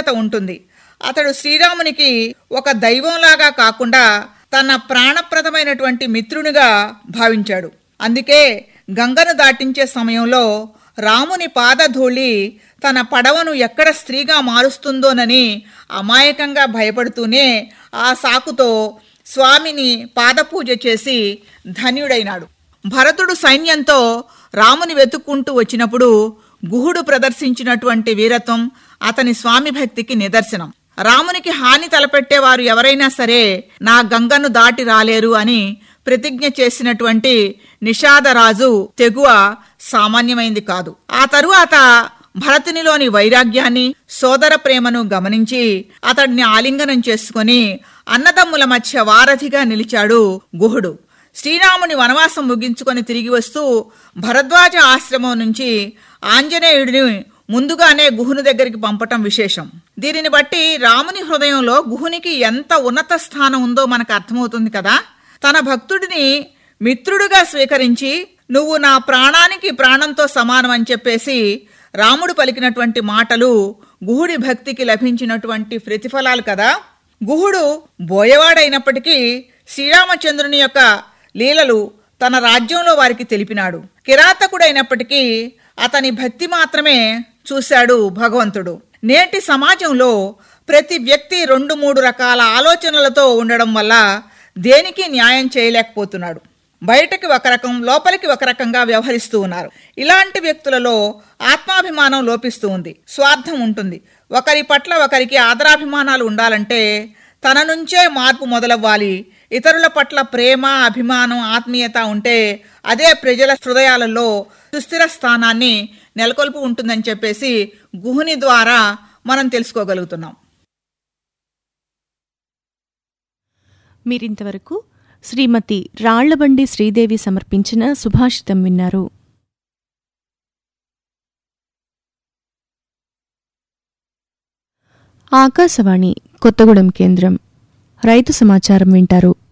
ప్రత్యేకత ఉంటుంది అతడు శ్రీరామునికి ఒక దైవంలాగా కాకుండా తన ప్రాణప్రదమైనటువంటి మిత్రునిగా భావించాడు అందుకే గంగను దాటించే సమయంలో రాముని పాదధూళి తన పడవను ఎక్కడ స్త్రీగా మారుస్తుందోనని అమాయకంగా భయపడుతూనే ఆ సాకుతో స్వామిని పాదపూజ చేసి ధన్యుడైనాడు భరతుడు సైన్యంతో రాముని వెతుక్కుంటూ వచ్చినప్పుడు గుహుడు ప్రదర్శించినటువంటి వీరత్వం అతని స్వామి భక్తికి నిదర్శనం రామునికి హాని తలపెట్టేవారు ఎవరైనా సరే నా గంగను దాటి రాలేరు అని ప్రతిజ్ఞ చేసినటువంటి నిషాదరాజు తెగువ సామాన్యమైంది కాదు ఆ తరువాత భరతునిలోని వైరాగ్యాన్ని సోదర ప్రేమను గమనించి అతడిని ఆలింగనం చేసుకుని అన్నదమ్ముల మధ్య వారధిగా నిలిచాడు గుహుడు శ్రీరాముని వనవాసం ముగించుకొని తిరిగి వస్తూ భరద్వాజ ఆశ్రమం నుంచి ఆంజనేయుడిని ముందుగానే గుహుని దగ్గరికి పంపటం విశేషం దీనిని బట్టి రాముని హృదయంలో గుహునికి ఎంత ఉన్నత స్థానం ఉందో మనకు అర్థమవుతుంది కదా తన భక్తుడిని మిత్రుడుగా స్వీకరించి నువ్వు నా ప్రాణానికి ప్రాణంతో సమానం అని చెప్పేసి రాముడు పలికినటువంటి మాటలు గుహుడి భక్తికి లభించినటువంటి ప్రతిఫలాలు కదా గుహుడు బోయవాడైనప్పటికీ శ్రీరామచంద్రుని యొక్క లీలలు తన రాజ్యంలో వారికి తెలిపినాడు కిరాతకుడైనప్పటికీ అతని భక్తి మాత్రమే చూశాడు భగవంతుడు నేటి సమాజంలో ప్రతి వ్యక్తి రెండు మూడు రకాల ఆలోచనలతో ఉండడం వల్ల దేనికి న్యాయం చేయలేకపోతున్నాడు బయటకి ఒక రకం లోపలికి ఒక రకంగా వ్యవహరిస్తూ ఉన్నారు ఇలాంటి వ్యక్తులలో ఆత్మాభిమానం లోపిస్తూ ఉంది స్వార్థం ఉంటుంది ఒకరి పట్ల ఒకరికి ఆదరాభిమానాలు ఉండాలంటే తన నుంచే మార్పు మొదలవ్వాలి ఇతరుల పట్ల ప్రేమ అభిమానం ఆత్మీయత ఉంటే అదే ప్రజల హృదయాలలో సుస్థిర స్థానాన్ని నెలకొల్పు ఉంటుందని చెప్పేసి గుహుని ద్వారా మనం తెలుసుకోగలుగుతున్నాం మీరింతవరకు శ్రీమతి రాళ్లబండి శ్రీదేవి సమర్పించిన సుభాషితం విన్నారు ఆకాశవాణి కొత్తగూడెం కేంద్రం రైతు సమాచారం వింటారు